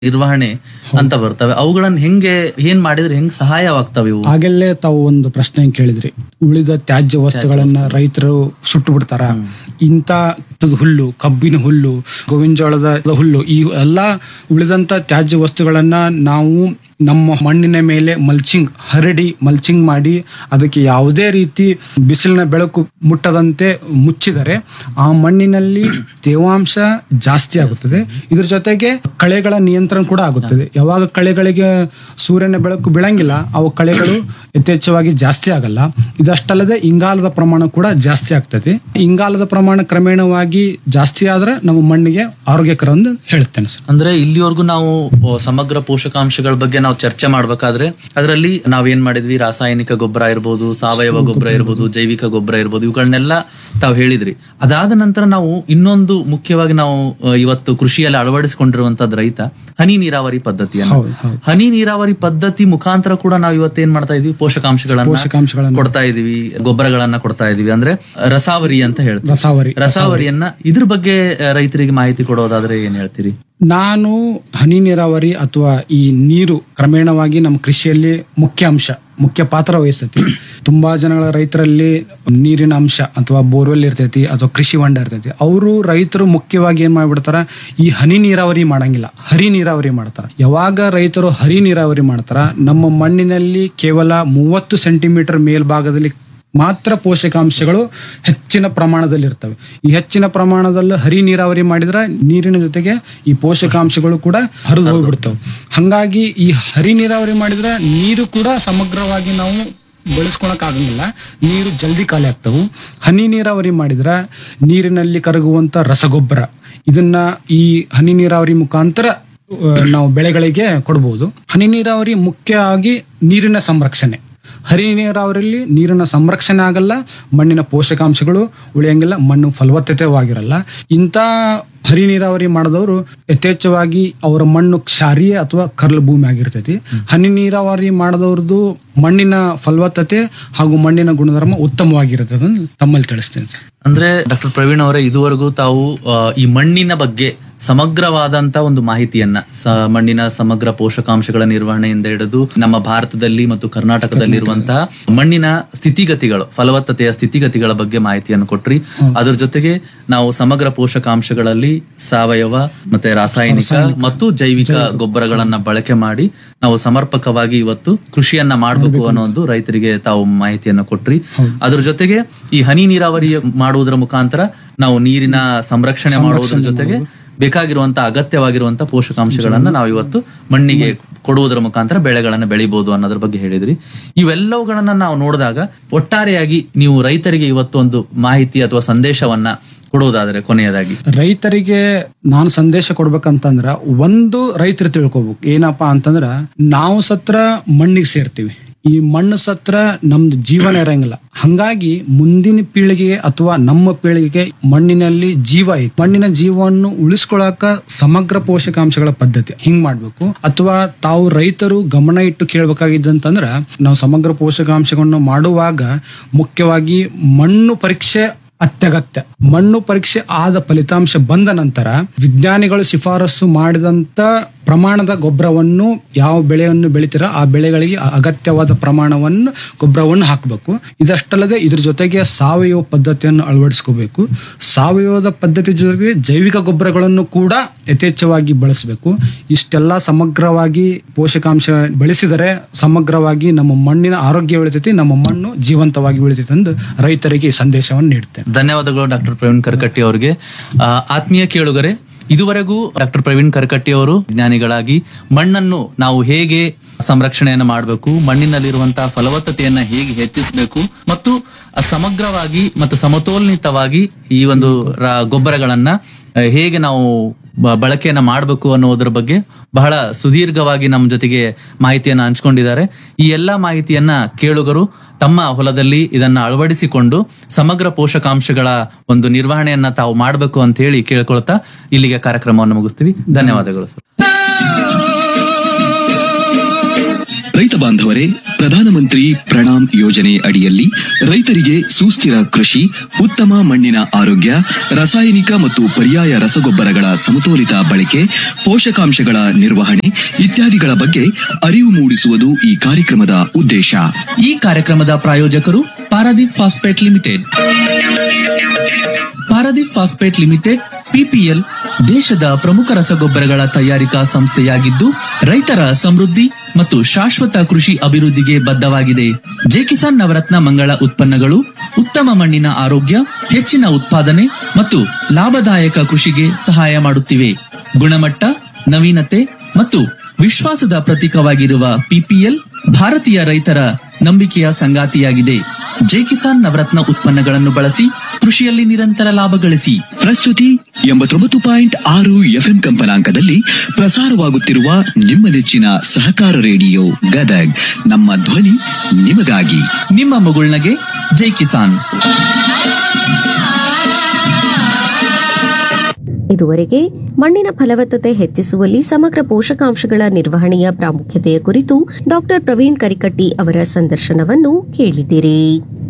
ನಿರ್ವಹಣೆ ಅಂತ ಬರ್ತವೆ ಅವುಗಳನ್ನ ಹೆಂಗೆ ಏನ್ ಮಾಡಿದ್ರೆ ಹೆಂಗ್ ಸಹಾಯವಾಗ್ತವೆ ಇವು ಆಗಲ್ಲೇ ತಾವು ಒಂದು ಪ್ರಶ್ನೆ ಕೇಳಿದ್ರಿ ಉಳಿದ ತ್ಯಾಜ್ಯ ವಸ್ತುಗಳನ್ನ ರೈತರು ಸುಟ್ಟು ಬಿಡ್ತಾರ ಇಂಥ ಹುಲ್ಲು ಕಬ್ಬಿನ ಹುಲ್ಲು ಗೋವಿನ ಜೋಳದ ಹುಲ್ಲು ಈ ಎಲ್ಲಾ ಉಳಿದಂತ ತ್ಯಾಜ್ಯ ವಸ್ತುಗಳನ್ನ ನಾವು ನಮ್ಮ ಮಣ್ಣಿನ ಮೇಲೆ ಮಲ್ಚಿಂಗ್ ಹರಡಿ ಮಲ್ಚಿಂಗ್ ಮಾಡಿ ಅದಕ್ಕೆ ಯಾವುದೇ ರೀತಿ ಬಿಸಿಲಿನ ಬೆಳಕು ಮುಟ್ಟದಂತೆ ಮುಚ್ಚಿದರೆ ಆ ಮಣ್ಣಿನಲ್ಲಿ ತೇವಾಂಶ ಜಾಸ್ತಿ ಆಗುತ್ತದೆ ಇದ್ರ ಜೊತೆಗೆ ಕಳೆಗಳ ನಿಯಂತ್ರಣ ಕೂಡ ಆಗುತ್ತದೆ ಯಾವಾಗ ಕಳೆಗಳಿಗೆ ಸೂರ್ಯನ ಬೆಳಕು ಬೀಳಂಗಿಲ್ಲ ಅವು ಕಳೆಗಳು ಯಥೇಚ್ಛವಾಗಿ ಜಾಸ್ತಿ ಆಗಲ್ಲ ಇದಷ್ಟಲ್ಲದೆ ಇಂಗಾಲದ ಪ್ರಮಾಣ ಕೂಡ ಜಾಸ್ತಿ ಆಗ್ತದೆ ಇಂಗಾಲದ ಪ್ರಮಾಣ ಕ್ರಮೇಣವಾಗಿ ಜಾಸ್ತಿ ಆದ್ರೆ ನಮ್ಮ ಮಣ್ಣಿಗೆ ಆರೋಗ್ಯಕರ ಎಂದು ಹೇಳ್ತೇನೆ ಸರ್ ಅಂದ್ರೆ ಇಲ್ಲಿವರೆಗೂ ನಾವು ಆ, ಸಮಗ್ರ ಪೋಷಕಾಂಶಗಳ ಬಗ್ಗೆ ನಾವು ಚರ್ಚೆ ಮಾಡ್ಬೇಕಾದ್ರೆ ಅದರಲ್ಲಿ ನಾವೇನ್ ಮಾಡಿದ್ವಿ ರಾಸಾಯನಿಕ ಗೊಬ್ಬರ ಇರ್ಬೋದು ಸಾವಯವ ಗೊಬ್ಬರ ಇರ್ಬೋದು ಜೈವಿಕ ಗೊಬ್ಬರ ಇರ್ಬೋದು ಇವುಗಳನ್ನೆಲ್ಲ ತಾವು ಹೇಳಿದ್ರಿ ಅದಾದ ನಂತರ ನಾವು ಇನ್ನೊಂದು ಮುಖ್ಯವಾಗಿ ನಾವು ಆ, ಇವತ್ತು ಕೃಷಿಯಲ್ಲಿ ಅಳವಡಿಸಿಕೊಂಡಿರುವಂತದ್ದು ರೈತ ಹನಿ ನೀರಾವರಿ ಪದ್ಧತಿಯನ್ನು ಹೌದು ಹೌದು ಹನಿ ನೀರಾವರಿ ಪದ್ಧತಿ ಮುಖಾಂತರ ಕೂಡ ನಾವು ಇವತ್ತೇನ್ ಮಾಡ್ತಾ ಇದೀವಿ ಪೋಷಕಾಂಶಗಳನ್ನ ಪೋಷಕಾಂಶಗಳನ್ನು ಕೊಡ್ತಾ ಇದೀವಿ ಗೊಬ್ಬರಗಳನ್ನ ಕೊಡ್ತಾ ಇದೀವಿ ಅಂದ್ರೆ ರಸಾವರಿ ಅಂತ ಹೇಳ್ತೀವಿ ರಸಾವರಿ ರಸಾವರಿಯನ್ನ ಇದ್ರ ಬಗ್ಗೆ ಆ, ರೈತರಿಗೆ ಮಾಹಿತಿ ಕೊಡೋದಾದ್ರೆ ಏನ್ ಹೇಳ್ತೀರಿ ನಾನು ಹನಿ ನೀರಾವರಿ ಅಥವಾ ಈ ನೀರು ಕ್ರಮೇಣವಾಗಿ ನಮ್ಮ ಕೃಷಿಯಲ್ಲಿ ಮುಖ್ಯ ಅಂಶ ಮುಖ್ಯ ಪಾತ್ರ ವಹಿಸ್ತೈತಿ ತುಂಬಾ ಜನಗಳ ರೈತರಲ್ಲಿ ನೀರಿನ ಅಂಶ ಅಥವಾ ಬೋರ್ವೆಲ್ ಇರ್ತೈತಿ ಅಥವಾ ಕೃಷಿ ಹೊಂಡ ಇರ್ತೈತಿ ಅವರು ರೈತರು ಮುಖ್ಯವಾಗಿ ಏನ್ ಮಾಡ್ಬಿಡ್ತಾರ ಈ ಹನಿ ನೀರಾವರಿ ಮಾಡಂಗಿಲ್ಲ ಹರಿ ನೀರಾವರಿ ಮಾಡ್ತಾರ ಯಾವಾಗ ರೈತರು ಹರಿ ನೀರಾವರಿ ಮಾಡ್ತಾರ ನಮ್ಮ ಮಣ್ಣಿನಲ್ಲಿ ಕೇವಲ ಮೂವತ್ತು ಸೆಂಟಿಮೀಟರ್ ಮೇಲ್ಭಾಗದಲ್ಲಿ ಮಾತ್ರ ಪೋಷಕಾಂಶಗಳು ಹೆಚ್ಚಿನ ಪ್ರಮಾಣದಲ್ಲಿ ಇರ್ತವೆ ಈ ಹೆಚ್ಚಿನ ಪ್ರಮಾಣದಲ್ಲಿ ಹರಿ ನೀರಾವರಿ ಮಾಡಿದ್ರೆ ನೀರಿನ ಜೊತೆಗೆ ಈ ಪೋಷಕಾಂಶಗಳು ಕೂಡ ಹರಿದು ಹೋಗ್ಬಿಡ್ತವೆ ಹಂಗಾಗಿ ಈ ಹರಿ ನೀರಾವರಿ ಮಾಡಿದ್ರೆ ನೀರು ಕೂಡ ಸಮಗ್ರವಾಗಿ ನಾವು ಬಳಸ್ಕೊಳಕ್ ಆಗಂಗಿಲ್ಲ ನೀರು ಜಲ್ದಿ ಖಾಲಿ ಆಗ್ತವು ಹನಿ ನೀರಾವರಿ ಮಾಡಿದ್ರೆ ನೀರಿನಲ್ಲಿ ಕರಗುವಂತ ರಸಗೊಬ್ಬರ ಇದನ್ನ ಈ ಹನಿ ನೀರಾವರಿ ಮುಖಾಂತರ ಆ, ನಾವು ಬೆಳೆಗಳಿಗೆ ಕೊಡಬಹುದು ಹನಿ ನೀರಾವರಿ ಮುಖ್ಯವಾಗಿ ನೀರಿನ ಸಂರಕ್ಷಣೆ ಹರಿ ನೀರಾವರಿಯಲ್ಲಿ ನೀರಿನ ಸಂರಕ್ಷಣೆ ಆಗಲ್ಲ ಮಣ್ಣಿನ ಪೋಷಕಾಂಶಗಳು ಉಳಿಯಂಗಿಲ್ಲ ಮಣ್ಣು ಫಲವತ್ತತೆವಾಗಿರಲ್ಲ ಇಂಥ ಹರಿ ನೀರಾವರಿ ಮಾಡಿದವರು ಯಥೇಚ್ಛವಾಗಿ ಅವರ ಮಣ್ಣು ಕ್ಷಾರೀಯ ಅಥವಾ ಕರ್ಲು ಭೂಮಿ ಆಗಿರ್ತೈತಿ ಹನಿ ನೀರಾವರಿ ಮಾಡಿದವ್ರದ್ದು ಮಣ್ಣಿನ ಫಲವತ್ತತೆ ಹಾಗೂ ಮಣ್ಣಿನ ಗುಣಧರ್ಮ ಉತ್ತಮವಾಗಿರ್ತದೆ ಅಂತ ತಮ್ಮಲ್ಲಿ ತಿಳಿಸ್ತೇನೆ ಸರ್. ಅಂದ್ರೆ ಡಾಕ್ಟರ್ ಪ್ರವೀಣ್ ಅವರೇ ಇದುವರೆಗೂ ತಾವು ಆ, ಈ ಮಣ್ಣಿನ ಬಗ್ಗೆ ಸಮಗ್ರವಾದಂತ ಒಂದು ಮಾಹಿತಿಯನ್ನ ಸ- ಮಣ್ಣಿನ ಸಮಗ್ರ ಪೋಷಕಾಂಶಗಳ ನಿರ್ವಹಣೆಯಿಂದ ಹಿಡಿದು ನಮ್ಮ ಭಾರತದಲ್ಲಿ ಮತ್ತು ಕರ್ನಾಟಕದಲ್ಲಿರುವಂತಹ ಮಣ್ಣಿನ ಸ್ಥಿತಿಗತಿಗಳು ಫಲವತ್ತತೆಯ ಸ್ಥಿತಿಗತಿಗಳ ಬಗ್ಗೆ ಮಾಹಿತಿಯನ್ನು ಕೊಟ್ರಿ ಅದ್ರ ಜೊತೆಗೆ ನಾವು ಸಮಗ್ರ ಪೋಷಕಾಂಶಗಳಲ್ಲಿ ಸಾವಯವ ಮತ್ತೆ ರಾಸಾಯನಿಕ ಮತ್ತು ಜೈವಿಕ ಗೊಬ್ಬರಗಳನ್ನ ಬಳಕೆ ಮಾಡಿ ನಾವು ಸಮರ್ಪಕವಾಗಿ ಇವತ್ತು ಕೃಷಿಯನ್ನ ಮಾಡಬೇಕು ಅನ್ನೋ ಒಂದು ರೈತರಿಗೆ ತಾವು ಮಾಹಿತಿಯನ್ನು ಕೊಟ್ರಿ ಅದ್ರ ಜೊತೆಗೆ ಈ ಹನಿ ನೀರಾವರಿ ಮಾಡುವುದರ ಮುಖಾಂತರ ನಾವು ನೀರಿನ ಸಂರಕ್ಷಣೆ ಮಾಡುವುದರ ಜೊತೆಗೆ ಬೇಕಾಗಿರುವಂತ ಅಗತ್ಯವಾಗಿರುವಂತ ಪೋಷಕಾಂಶಗಳನ್ನ ನಾವು ಇವತ್ತು ಮಣ್ಣಿಗೆ ಕೊಡುವುದರ ಮುಖಾಂತರ ಬೆಳೆಗಳನ್ನ ಬೆಳಿಬಹುದು ಅನ್ನೋದ್ರ ಬಗ್ಗೆ ಹೇಳಿದ್ರಿ ಇವೆಲ್ಲವುಗಳನ್ನ ನಾವು ನೋಡಿದಾಗ ಒಟ್ಟಾರೆಯಾಗಿ ನೀವು ರೈತರಿಗೆ ಇವತ್ತು ಒಂದು ಮಾಹಿತಿ ಅಥವಾ ಸಂದೇಶವನ್ನ ಕೊಡುವುದಾದರೆ ಕೊನೆಯದಾಗಿ ರೈತರಿಗೆ ನಾನು ಸಂದೇಶ ಕೊಡ್ಬೇಕಂತಂದ್ರ ಒಂದು ರೈತರು ತಿಳ್ಕೊಬೇಕು ಏನಪ್ಪಾ ಅಂತಂದ್ರ ನಾವು ಸತ್ರ ಮಣ್ಣಿಗೆ ಸೇರ್ತೀವಿ ಈ ಮಣ್ಣು ಸತ್ರ ನಮ್ದು ಜೀವನ ಇರಂಗಿಲ್ಲ ಹಂಗಾಗಿ ಮುಂದಿನ ಪೀಳಿಗೆಗೆ ಅಥವಾ ನಮ್ಮ ಪೀಳಿಗೆಗೆ ಮಣ್ಣಿನಲ್ಲಿ ಜೀವ ಐತಿ ಮಣ್ಣಿನ ಜೀವವನ್ನು ಉಳಿಸ್ಕೊಳಕ ಸಮಗ್ರ ಪೋಷಕಾಂಶಗಳ ಪದ್ಧತಿ ಹಿಂಗ್ ಮಾಡ್ಬೇಕು ಅಥವಾ ತಾವು ರೈತರು ಗಮನ ಇಟ್ಟು ಕೇಳ್ಬೇಕಾಗಿದ್ದಂತಂದ್ರ ನಾವು ಸಮಗ್ರ ಪೋಷಕಾಂಶಗಳನ್ನು ಮಾಡುವಾಗ ಮುಖ್ಯವಾಗಿ ಮಣ್ಣು ಪರೀಕ್ಷೆ ಅತ್ಯಗತ್ಯ ಮಣ್ಣು ಪರೀಕ್ಷೆ ಆದ ಫಲಿತಾಂಶ ಬಂದ ನಂತರ ವಿಜ್ಞಾನಿಗಳು ಶಿಫಾರಸು ಮಾಡಿದಂತ ಪ್ರಮಾಣದ ಗೊಬ್ಬರವನ್ನು ಯಾವ ಬೆಳೆಯನ್ನು ಬೆಳಿತೀರ ಆ ಬೆಳೆಗಳಿಗೆ ಅಗತ್ಯವಾದ ಪ್ರಮಾಣವನ್ನು ಗೊಬ್ಬರವನ್ನು ಹಾಕಬೇಕು ಇದಷ್ಟಲ್ಲದೆ ಇದ್ರ ಜೊತೆಗೆ ಸಾವಯವ ಪದ್ಧತಿಯನ್ನು ಅಳವಡಿಸ್ಕೋಬೇಕು ಸಾವಯವದ ಪದ್ಧತಿ ಜೊತೆಗೆ ಜೈವಿಕ ಗೊಬ್ಬರಗಳನ್ನು ಕೂಡ ಯಥೇಚ್ಛವಾಗಿ ಬಳಸಬೇಕು ಇಷ್ಟೆಲ್ಲ ಸಮಗ್ರವಾಗಿ ಪೋಷಕಾಂಶ ಬೆಳೆಸಿದರೆ ಸಮಗ್ರವಾಗಿ ನಮ್ಮ ಮಣ್ಣಿನ ಆರೋಗ್ಯ ಉಳಿತೈತಿ ನಮ್ಮ ಮಣ್ಣು ಜೀವಂತವಾಗಿ ಉಳಿತೈತಿ ಎಂದು ರೈತರಿಗೆ ಈ ಸಂದೇಶವನ್ನು ನೀಡುತ್ತೇನೆ ಧನ್ಯವಾದಗಳು ಡಾಕ್ಟರ್ ಪ್ರವೀಣ್ ಕರ್ಕಟ್ಟಿ ಅವರಿಗೆ ಆ, ಆತ್ಮೀಯ ಕೇಳುಗರೆ ಇದುವರೆಗೂ ಡಾಕ್ಟರ್ ಪ್ರವೀಣ್ ಕರ್ಕಟ್ಟಿ ಅವರು ವಿಜ್ಞಾನಿಗಳಾಗಿ ಮಣ್ಣನ್ನು ನಾವು ಹೇಗೆ ಸಂರಕ್ಷಣೆಯನ್ನು ಮಾಡಬೇಕು ಮಣ್ಣಿನಲ್ಲಿರುವಂತಹ ಫಲವತ್ತತೆಯನ್ನ ಹೇಗೆ ಹೆಚ್ಚಿಸಬೇಕು ಮತ್ತು ಸಮಗ್ರವಾಗಿ ಮತ್ತು ಸಮತೋಲಿತವಾಗಿ ಈ ಒಂದು ರ- ಗೊಬ್ಬರಗಳನ್ನ ಆ, ಹೇಗೆ ನಾವು ಬ- ಬಳಕೆಯನ್ನ ಮಾಡಬೇಕು ಅನ್ನೋದ್ರ ಬಗ್ಗೆ ಬಹಳ ಸುದೀರ್ಘವಾಗಿ ನಮ್ಮ ಜೊತೆಗೆ ಮಾಹಿತಿಯನ್ನ ಹಂಚ್ಕೊಂಡಿದ್ದಾರೆ ಈ ಎಲ್ಲಾ ಮಾಹಿತಿಯನ್ನ ಕೇಳುಗರು ತಮ್ಮ ಹೊಲದಲ್ಲಿ ಇದನ್ನ ಅಳವಡಿಸಿಕೊಂಡು ಸಮಗ್ರ ಪೋಷಕಾಂಶಗಳ ಒಂದು ನಿರ್ವಹಣೆಯನ್ನ ತಾವು ಮಾಡಬೇಕು ಅಂತ ಹೇಳಿ ಕೇಳ್ಕೊಳ್ತಾ ಇಲ್ಲಿಗೆ ಕಾರ್ಯಕ್ರಮವನ್ನು ಮುಗಿಸ್ತೀವಿ ಧನ್ಯವಾದಗಳು ಸರ್ ರೈತ ಬಾಂಧವರೇ ಪ್ರಧಾನಮಂತ್ರಿ ಪ್ರಣಾಮ್ ಯೋಜನೆ ಅಡಿಯಲ್ಲಿ ರೈತರಿಗೆ ಸುಸ್ಥಿರ ಕೃಷಿ ಉತ್ತಮ ಮಣ್ಣಿನ ಆರೋಗ್ಯ ರಾಸಾಯನಿಕ ಮತ್ತು ಪರ್ಯಾಯ ರಸಗೊಬ್ಬರಗಳ ಸಮತೋಲಿತ ಬಳಕೆ ಪೋಷಕಾಂಶಗಳ ನಿರ್ವಹಣೆ ಇತ್ಯಾದಿಗಳ ಬಗ್ಗೆ ಅರಿವು ಮೂಡಿಸುವುದು ಈ ಕಾರ್ಯಕ್ರಮದ ಉದ್ದೇಶ ಈ ಕಾರ್ಯಕ್ರಮದ ಪ್ರಾಯೋಜಕರು Paradeep phosphate limited Paradeep phosphate limited PPL ದೇಶದ ಪ್ರಮುಖ ರಸಗೊಬ್ಬರಗಳ ತಯಾರಿಕಾ ಸಂಸ್ಥೆಯಾಗಿದ್ದು ರೈತರ ಸಮೃದ್ಧಿ ಮತ್ತು ಶಾಶ್ವತ ಕೃಷಿ ಅಭಿವೃದ್ಧಿಗೆ ಬದ್ಧವಾಗಿದೆ ಜೆ ಕಿಸಾನ್ ನವರತ್ನ ಮಂಗಳ ಉತ್ಪನ್ನಗಳು ಉತ್ತಮ ಮಣ್ಣಿನ ಆರೋಗ್ಯ ಹೆಚ್ಚಿನ ಉತ್ಪಾದನೆ ಮತ್ತು ಲಾಭದಾಯಕ ಕೃಷಿಗೆ ಸಹಾಯ ಮಾಡುತ್ತಿವೆ ಗುಣಮಟ್ಟ ನವೀನತೆ ಮತ್ತು ವಿಶ್ವಾಸದ ಪ್ರತೀಕವಾಗಿರುವ ಪಿಪಿಎಲ್ ಭಾರತೀಯ ರೈತರ ನಂಬಿಕೆಯ ಸಂಗಾತಿಯಾಗಿದೆ ಜೆ ಕಿಸಾನ್ ನವರತ್ನ ಉತ್ಪನ್ನಗಳನ್ನು ಬಳಸಿ ಕೃಷಿಯಲ್ಲಿ ನಿರಂತರ ಲಾಭ ಗಳಿಸಿ ಪ್ರಸ್ತುತಿ ಎಂಬತ್ತೊಂಬತ್ತು ಪಾಯಿಂಟ್ ಆರು ಎಫ್ಎಂ ಕಂಪನಾಂಕದಲ್ಲಿ ಪ್ರಸಾರವಾಗುತ್ತಿರುವ ನಿಮ್ಮ ನೆಚ್ಚಿನ ಸಹಕಾರ ರೇಡಿಯೋ ಗದಗ್ ನಮ್ಮ ಧ್ವನಿ ನಿಮಗಾಗಿ ನಿಮ್ಮ ಮಗುಳ್ನಗೆ ಜೈ ಕಿಸಾನ್ ಇದುವರೆಗೆ ಮಣ್ಣಿನ ಫಲವತ್ತತೆ ಹೆಚ್ಚಿಸುವಲ್ಲಿ ಸಮಗ್ರ ಪೋಷಕಾಂಶಗಳ ನಿರ್ವಹಣೆಯ ಪ್ರಾಮುಖ್ಯತೆಯ ಕುರಿತು ಡಾಕ್ಟರ್ ಪ್ರವೀಣ್ ಕರಿಕಟ್ಟಿ ಅವರ ಸಂದರ್ಶನವನ್ನು ಕೇಳಿದಿರಿ